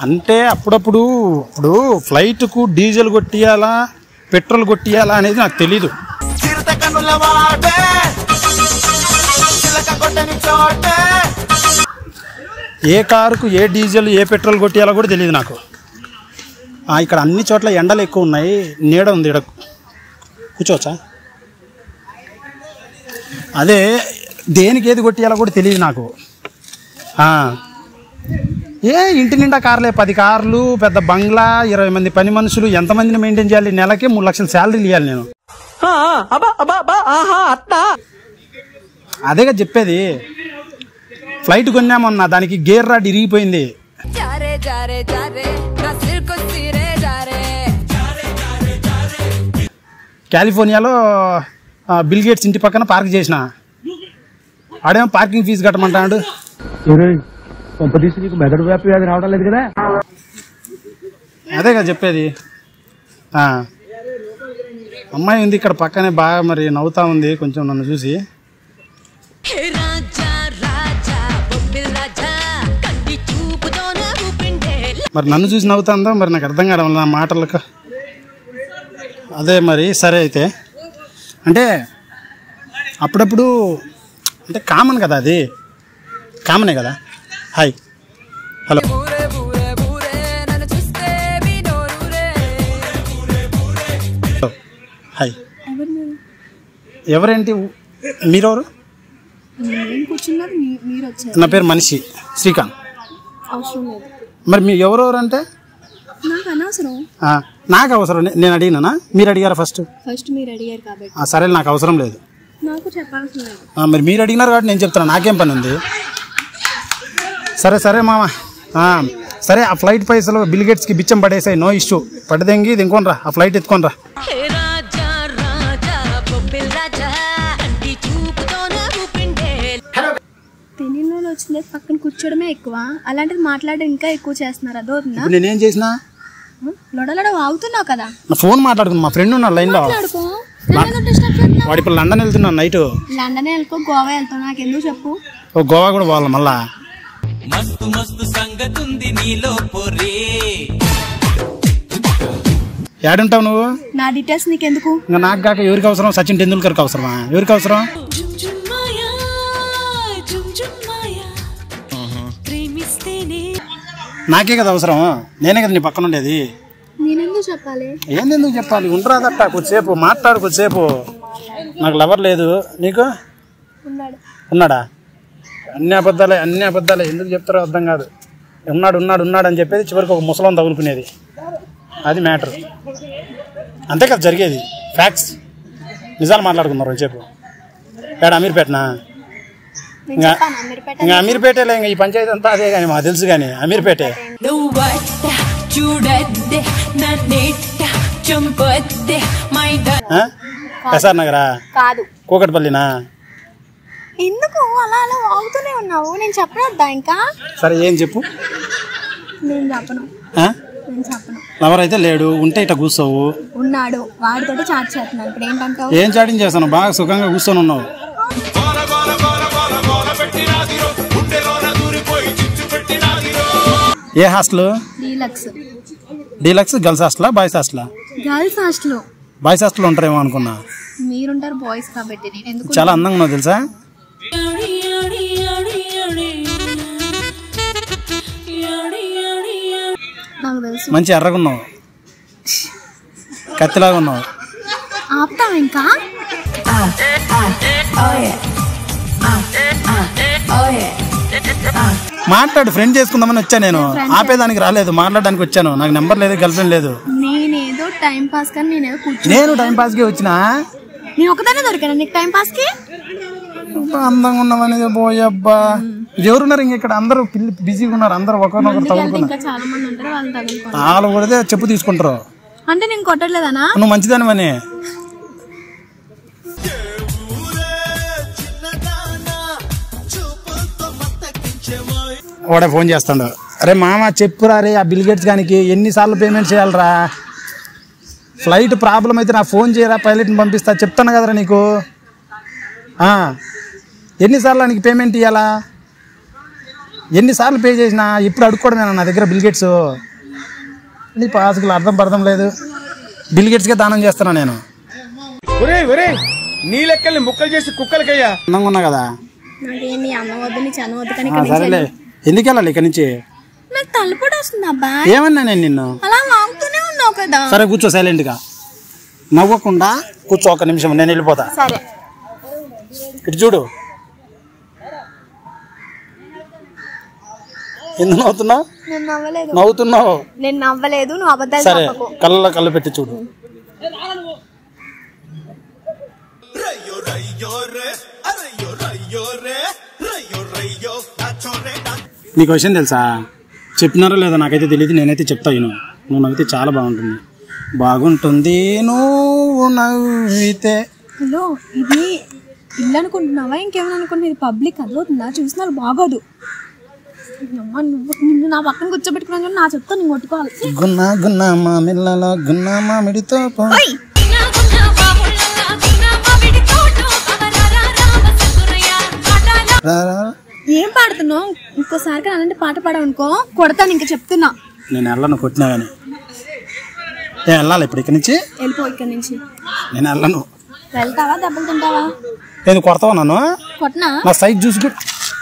అంటే అప్పుడప్పుడు ఇప్పుడు ఫ్లైట్కు డీజిల్ కొట్టియాలా పెట్రోల్ కొట్టియాలా అనేది నాకు తెలీదు చిరుత కనుల వాటే చిలక కొట్టని చోటే ఏ కారుకు ఏ డీజిల్ ఏ పెట్రోల్ కొట్టియాలో కూడా తెలియదు నాకు ఆ, ఇక్కడ అన్ని చోట్ల ఎండలు ఎక్కువ ఉన్నాయి నీడ ఉంది ఇక్కడ కూర్చోవచ్చా అదే దేనికి ఏది కొట్టియాలో కూడా తెలియదు నాకు ఆ. ఏ ఇంటి నిండా కార్లే పది కార్లు పెద్ద బంగ్లా ఇరవై మంది పని మనుషులు ఎంతమందిని మెయింటైన్ చేయాలి నెలకి మూడు లక్షల శాలరీలు ఇవ్వాలి నేను అదేగా చెప్పేది ఫ్లైట్ కొన్నామన్నా దానికి గేర్ రాడ్ ఇరిగిపోయింది జారే జారే జారే నా సిల్కు సిరే జారే కాలిఫోర్నియాలో ఆ, బిల్ గేట్స్ ఇంటి పక్కన పార్క్ చేసిన ఆడేమో పార్కింగ్ ఫీజు కట్టమంటాడు కొంపదీసి నీకు మెదడు వ్యాపి వ్యాధి రావడం లేదు కదా అదే కదా చెప్పేది ఆ. అమ్మాయి ఉంది ఇక్కడ పక్కనే బాగా మరి నవ్వుతా ఉంది కొంచెం నన్ను చూసి హే రాజా రాజా బొబ్బిల్ రాజా కంటి చూపుతోనే ఊపిండే మరి నన్ను చూసి నవ్వుతుందో మరి నాకు అర్థం కావడం నా మాటలకు అదే మరి సరే అయితే అంటే అప్పుడప్పుడు అంటే కామన్ కదా అది కామనే కదా హాయ్ హలో బూరే బూరే బూరే నన్ను చూస్తే మీ నోరూరే హాయ్ ఎవరేంటి మీరెవరు నేను కూర్చున్నారు మీ- మీరు వచ్చారు నా పేరు మనిషి శ్రీకాంత్ అవసరం లేదు మరి మీ ఎవరెవరు అంటే నాకు అనవసరం ఆ, నాకు అవసరం నే- నేను అడిగినానా మీరు అడిగారా ఫస్ట్ ఫస్ట్ మీరు అడిగారు కాబట్టి ఆ, సరే నాకు అవసరం లేదు నాకు చెప్పాల్సిన లేదు ఆ, మరి మీరు అడిగినారు కాబట్టి నేను చెప్తాను నాకేం పని ఉంది సరే సరే మామ ఆ, సరే ఆ ఫ్లైట్ పైసలు బిల్ గేట్స్కి బిచ్చం పడేసాయి నో ఇష్యూ పడదెంగి ఇది ఇంకోనరా ఆ ఫ్లైట్ ఎత్తుకోనరా హే రాజా రాజా బొబ్బిల్ రాజా కంటి చూపుతోనే ఊపిండే పెళ్ళిలో వచ్చింది పక్కన కూర్చోడమే ఎక్కువ అలాంటిది మాట్లాడడం ఇంకా ఎక్కువ చేస్తున్నారు అదో వదినా? ఇప్పుడు నేనేం చేసినా లొడలొడ వాగుతున్నావు కదా నా ఫోన్ మాట్లాడుకున్నా మా ఫ్రెండ్ ఉన్నాడు లైన్లో మాట్లాడుకో నన్ను ఎందుకు డిస్టర్బ్ చేస్తున్నావు వాడు ఇప్పుడు లండన్ వెళ్తున్నాను నైట్ లండన్ వెళ్ళుకో గోవా వెళ్తావు నాకు ఎందుకు చెప్పు ఓ గోవా కూడా పోవాలి మళ్ళా మస్తు మస్తు సంగతుంది నీలో పొరే ఏడుంటావు నువ్వు నా డీటెయిల్స్ నీకెందుకు ఇంకా నాకు కాక ఎవరికి అవసరం సచిన్ టెండూల్కర్కి అవసరమా ఎవరికి అవసరం జుమ్ జుమ్ మాయా జుమ్ జుమ్ మాయా ప్రేమిస్తేనే నాకే కదా అవసరం నేనే కదా నీ పక్కన ఉండేది నేనెందుకు చెప్పాలి ఏంది ఎందుకు చెప్పాలి ఉండరాదట్ట కొద్దిసేపు మాట్లాడు కొద్దిసేపు నాకు లవర్ లేదు నీకు ఉన్నాడు ఉన్నాడా అన్ని అబద్ధాలే అన్ని అబద్ధాలే ఎందుకు చెప్తారో అర్థం కాదు ఉన్నాడు ఉన్నాడు ఉన్నాడు అని చెప్పేది చివరికి ఒక ముసలం తగులుకునేది అది మ్యాటర్ అంతే కదా జరిగేది ఫ్యాక్ట్స్ నిజాలు మాట్లాడుకున్నారు చెప్పు ఏడ అమీర్పేటనా నేను ఇంకా చెప్పాను అమీర్పేట ఇంకా అమీర్పేటలే ఇంకా ఈ పంచాయతీ అంతా అదే కానీ మాకు తెలుసు కానీ అమీర్పేటే నువ్వట్ట చూడద్దే నన్నేట్ట చంపొద్దే మైదా ఆ? ఎస్ఆర్ నగరా కాదు కూకట్పల్లినా ఎందుకు అలా అలా వాగుతూనే ఉన్నావు నేను చెప్పనొద్దా ఇంకా సరే ఏం చెప్పు నేను చెప్పను ఆ? నేను చెప్పను లవర్ అయితే లేడు ఉంటే ఇట్లా కూర్చోవు ఉన్నాడు వాడితోటి చాట్ చేస్తున్నాను ఇప్పుడు ఏంటంటావు ఏం చాటింగ్ చేస్తాను బాగా సుఖంగా కూర్చొని ఉన్నావు ఏ హాస్టల్ డీలక్స్ డీలక్స్ గర్ల్స్ హాస్టలా బాయ్స్ హాస్టలా గర్ల్స్ హాస్టల్ బాయ్స్ హాస్టల్ ఉంటారేమో అనుకున్నా మీరుంటారు బాయ్స్ కాబట్టి నేను ఎందుకు చాలా అందంగా ఉన్నావు తెలుసా నాకు తెలుసు మంచి ఎర్రగా ఉన్నావు కత్తిలాగా ఉన్నావు ఆపుతావు ఇంకా మాట్లాడు ఫ్రెండ్ చేసుకుందామని వచ్చా నేను ఆపేదానికి రాలేదు మాట్లాడడానికి వచ్చాను నాకు నెంబర్ లేదు గర్ల్ ఫ్రెండ్ లేదు నేనేదో టైం పాస్ కానీ నేనేదో కూర్చో నేను టైం పాస్కి వచ్చినా నేను ఒకదానే దొరికాను నీకు టైం పాస్ కి అబ్బా, అందంగా ఉన్నామని పోయబ్బా ఎవరున్నారు ఇంక ఇక్కడ అందరూ పిల్లి బిజీగా ఉన్నారు అందరూ ఒకరినొకరు వెళ్తే తగులుకున్నారు ఇంకా చాలా మంది ఉంటారు వాళ్ళు తగులుకోండి వాళ్ళు కొడితే చెప్పు తీసుకుంటారు అంటే నేను కొట్టట్లేదనా నువ్వు మంచిదానివని వాడే ఫోన్ చేస్తాడు అరే మామ చెప్పురా రే ఆ బిల్ గేట్స్ గానికి ఎన్నిసార్లు పేమెంట్ చేయాలరా ఫ్లైట్ ప్రాబ్లం అయితే నా ఫోన్ చేయరా పైలట్ని పంపిస్తా చెప్తాను కదరా నీకు ఆ, ఎన్నిసార్లు నీకు పేమెంట్ ఇవ్వాలా ఎన్నిసార్లు పే చేసినా ఇప్పుడు అడుక్కోవడమేనా నా దగ్గర బిల్గేట్స్ నీ పాసుకులు అర్థం పర్థం లేదు బిల్గేట్స్కే దానం చేస్తున్నా నేను ఒరే ఒరే నీ లెక్కల్ని ముక్కలు చేసి కుక్కలకయ్యా అందంగా ఉన్నా కదా నాకేం నీ అన్నం వద్దు నీ చనం వద్దు కానీ ఆ, ఇక్కడ నుంచి సరేలే వెళ్ళు. ఎందుకు వెళ్ళాలి ఇక్కడి నుంచి నాకు తలపడి వస్తుంది అబ్బాయి ఏమన్నా నేను నిన్ను అలా వాగుతూనే ఉన్నావు కదా సరే కూర్చో సైలెంట్గా నవ్వకుండా కూర్చో ఒక నిమిషం నేను వెళ్ళిపోతా సరే ఇటు చూడు ఎందుకు నవ్వుతున్నావు నేను నవ్వలేదు నవ్వుతున్నావు నేను నవ్వలేదు నువ్వు అబద్ధాలు సరే చెప్పకు కళ్ళలో కళ్ళు పెట్టి చూడు రయ్యో రయ్యో రే అరయ్యో రయ్యో రే రయ్యో రయ్యో నా చోరే నా నీకు విషయం తెలుసా చెప్పినారో లేదో నాకైతే తెలియదు నేనైతే చెప్తా విను నువ్వు నవ్వితే చాలా బాగుంటుంది బాగుంటుంది నువ్వు నవ్వితే హలో ఇది ఇల్లు అనుకుంటున్నావా ఇంకేమైనా అనుకుంటున్నా ఇది పబ్లిక్ అదవుతుందా చూసిన వాళ్ళు బాగోదు అమ్మా, నువ్వు నిన్ను నా పక్కన కూర్చోబెట్టుకున్నాను కానీ నా చెప్తా నేను కొట్టుకోవాలి గున్న గున్న మా మిల్లలో గున్న మామిడితో పో ఓయ్! రా, రా. ఏం పాడుతున్నావు ఇంకోసారి కానీ అలాంటి పాట పాడవనుకో కొడతాను ఇంకా చెప్తున్నా నేను వెళ్ళను కొట్టినా కానీ నేను వెళ్ళాలి ఇప్పుడు ఇక్కడి నుంచి వెళ్ళిపో ఇక్కడి నుంచి నేను వెళ్ళను వెళ్తావా దెబ్బలు తింటావా నేను కొడతావా నన్ను కొట్టనా నా సైజ్ చూసుకుంటు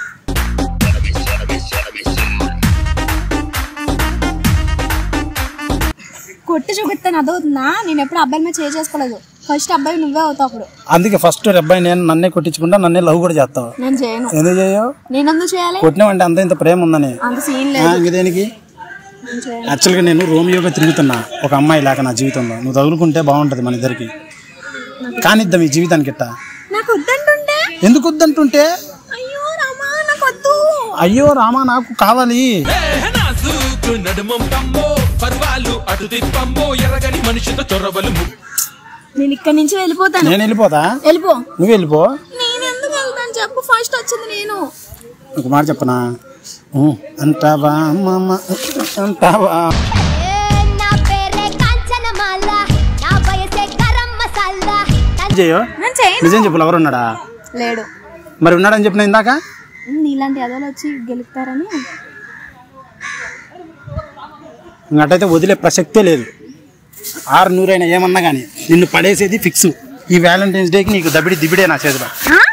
కొట్టి చూపిస్తాను అదవుతుందా నేను ఎప్పుడు అబ్బాయి మీద చేయి చేసుకోలేదు ఫస్ట్ అబ్బాయి నువ్వే అవుతావు అప్పుడు అందుకే ఫస్ట్ అబ్బాయి నేను నన్నే కొట్టించుకుంటా నన్నే లవ్ కూడా చేస్తావు నేను చేయను ఎందుకు చేయవు నేను ఎందుకు చేయాలి కొట్టినావంటే అంత ఇంత ప్రేమ ఉందని అంత సీన్ ఆ, లేదు ఇంక దేనికి నేను చేయను యాక్చువల్గా నేను రోమియోగా తిరుగుతున్నా ఒక అమ్మాయి లేక నా జీవితంలో నువ్వు తగులుకుంటే బాగుంటుంది మన ఇద్దరికి కానిద్దాం ఈ జీవితానికి ఇట్ట నాకు వద్దంటుంటే ఎందుకు వద్దంటుంటే అయ్యో రామా నాకు వద్దు అయ్యో రామా నాకు కావాలి నాజూకు నడుమం పమ్మో పర్వాలు అటు తిప్పమ్మో ఎరగని మనిషితో చొరవలు ము- నేను ఇక్కడి నుంచి వెళ్ళిపోతాను నేను వెళ్ళిపోతా వెళ్ళిపో నువ్వు వెళ్ళిపో నేను ఎందుకు వెళ్తాను చెప్పు ఫస్ట్ వచ్చింది నేను ఒక మాట చెప్పనా ఊ, అంటావా అమ్మమ్మ అంటావా నా పేరే కాంచనమాల నా వయసే గరం మసాలా చేయో నేను చేయను నిజం చెప్పు ఎవరు ఉన్నాడా లేడు మరి ఉన్నాడని చెప్పిన ఇందాక నీలాంటి ఎదలు వచ్చి గెలుపుతారని ఇంకటైతే వదిలే ప్రసక్తే లేదు ఆరు నూరైనా ఏమన్నా కానీ నిన్ను పడేసేది ఫిక్స్ ఈ వ్యాలంటైన్స్ డేకి నీకు దబిడి దిబిడే నా చేతిలో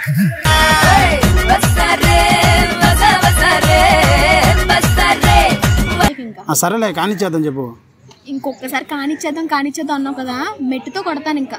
ఇంకా ఆ, సరేలే కానిచ్చేద్దాం చెప్పు ఇంకొకసారి కానిచ్చేద్దాం కానిచ్చేద్దాం అన్నావు కదా మెట్టుతో కొడతాను ఇంకా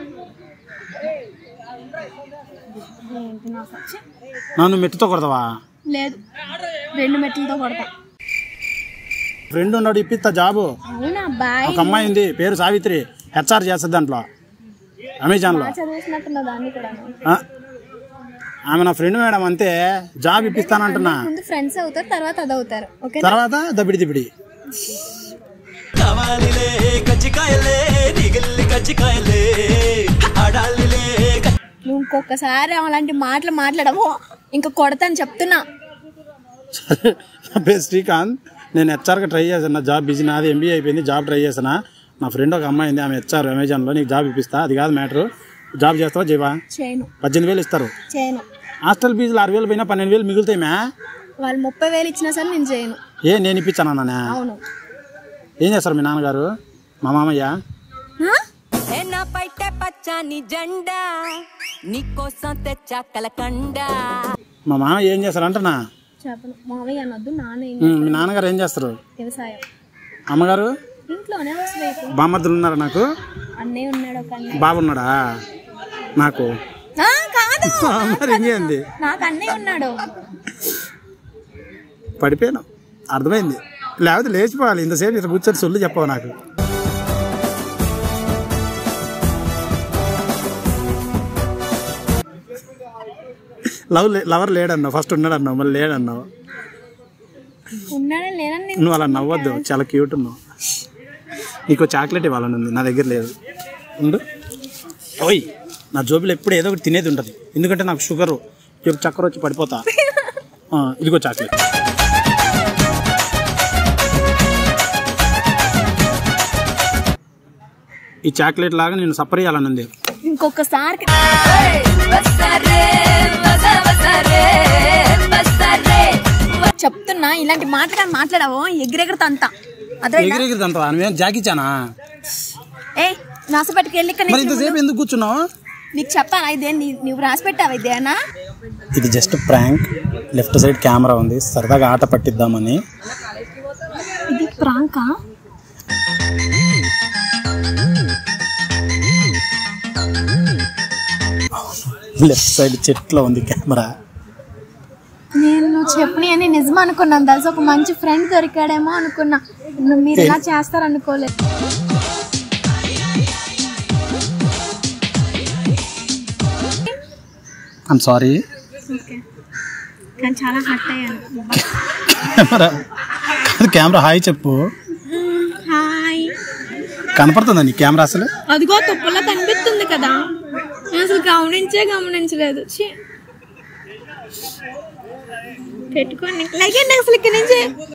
ఏంటి నా సచ్చి? నన్ను మెట్టుతో కొడతావా లేదు రెండు మెట్లతో కొడతా ఫ్రెండ్ ఉన్నాడు ఇప్పిస్తా జాబు అవునా బాయ్ ఒక అమ్మాయి ఉంది పేరు సావిత్రి హెచ్ఆర్ చేస్తుంది దాంట్లో అమెజాన్లో చదివేసినట్టున్నా దాన్ని కూడా ఆ, ఆమె నా ఫ్రెండ్ మేడం అంతే జాబ్ ఇప్పిస్తానంటున్నా ముందు ఫ్రెండ్స్ అవుతారు తర్వాత అది అవుతారు ఓకే తర్వాత దబిడి దిబిడి కావాలిలే కజ్జికాయలే నిగిల్లి కజ్జికాయలే ఆడాలిలే నువ్వు ఇంకొకసారి అలాంటి మాటలు మాట్లాడము ఇంకా కొడతాను చెప్తున్నా సరే నా పేరు శ్రీకాంత్ నేను హెచ్ఆర్గా ట్రై చేశాను నా జాబ్ బిజీ నాది ఎంబీఏ అయిపోయింది జాబ్ ట్రై చేసిన నా ఫ్రెండ్ ఒక అమ్మాయి ఉంది ఆమె హెచ్ఆర్ అమెజాన్లో నీకు జాబ్ ఇప్పిస్తా అది కాదు మ్యాటర్ జాబ్ చేస్తావా జీవా చేయను పద్దెనిమిది వేలు ఇస్తారు చేయను హాస్టల్ ఫీజులు ఆరు వేలు పోయినా పన్నెండు వేలు మిగులుతాయి మ్యా వాళ్ళు ముప్పై వేలు ఇచ్చినా సరే నేను చేయను ఏ నేను ఇప్పించాను అన్నానే అవును ఏం చేస్తారు మీ నాన్నగారు మా మామయ్య ఆ? నా పైట పచ్చని జెండా నీకోసం తెచ్చా కలకండ మా మామయ్య ఏం చేస్తారు అంటనా చెప్పను మామయ్య అనొద్దు నాన్న ఏం ఉమ్, మీ నాన్నగారు ఏం చేస్తారు వ్యవసాయం అమ్మగారు ఇంట్లోనే హౌస్ వైఫ్ బామ్మద్దులు ఉన్నారా నాకు అన్నయ్య ఉన్నాడు ఒక అన్నయ్య బాబున్నాడా నాకు ఆ, కాదు మరి ఇంకేంది నాకు అన్నయ్య ఉన్నాడు పడిపోయాను అర్థమైంది లేకపోతే లేచిపోవాలి ఇంతసేపు ఇట్లా కూర్చొని సొల్లు చెప్పవు నాకు లవ్ లే- లవర్ లేడన్నావు ఫస్ట్ ఉన్నాడన్నావు మళ్ళీ లేడన్నావు ఉన్నాడని లేనని నేను నువ్వు అలా నవ్వద్దు చాలా క్యూట్ ఉన్నావు నీకు చాక్లెట్ ఇవ్వాలని ఉంది నా దగ్గర లేదు ఉండు ఓయ్ నా జోబులో ఎప్పుడు ఏదో ఒకటి తినేది ఉంటుంది ఎందుకంటే నాకు షుగరు ఇప్పుడు చక్కెర వచ్చి పడిపోతా ఆ, ఇదిగో చాక్లెట్ ఈ చాక్లెట్ లాగా నేను సఫర్ చేయాలని ఉంది ఇంకొకసారి వస్తారే వస వసరే వస్తారే చెప్తున్నా ఇలాంటి మాటలు కానీ మాట్లాడావో ఎగిరెగరత అంతా అదే ఎగిరెగిరి అంత నువ్వేం జాకిచ్చానా ఏ నాసపెట్టుకు వెళ్ళి ఇక్కడ మరి నుంచి ఇంతసేపు ఎందుకు కూర్చున్నావు నీకు చెప్తాను ఇదే నీ- నువ్వు రాసి పెట్టావు ఇదేనా ఇది just prank left side camera ఉంది సరదాగా ఆట పట్టిద్దామని ఇది ప్రాంకా లెఫ్ట్ సైడ్ చెట్లో ఉంది కెమెరా నేను నువ్వు చెప్పని అని నిజం అనుకున్నాను తెలుసు ఒక మంచి ఫ్రెండ్ దొరికాడేమో అనుకున్నా నువ్వు మీరు ఇలా చేస్తారనుకోలేదు ఐమ్ సారీ కానీ చాలా హర్ట్ అయ్యాను కెమెరా అది కెమెరా హాయ్ చెప్పు హాయ్ కనపడుతుందా నీ కెమెరా అసలు అదిగో తుప్పలా కనిపిస్తుంది కదా నేను అసలు గమనించే గమనించలేదు ఛీ. పెట్టుకోండి లైక్ అసలు ఇక్కడి నుంచి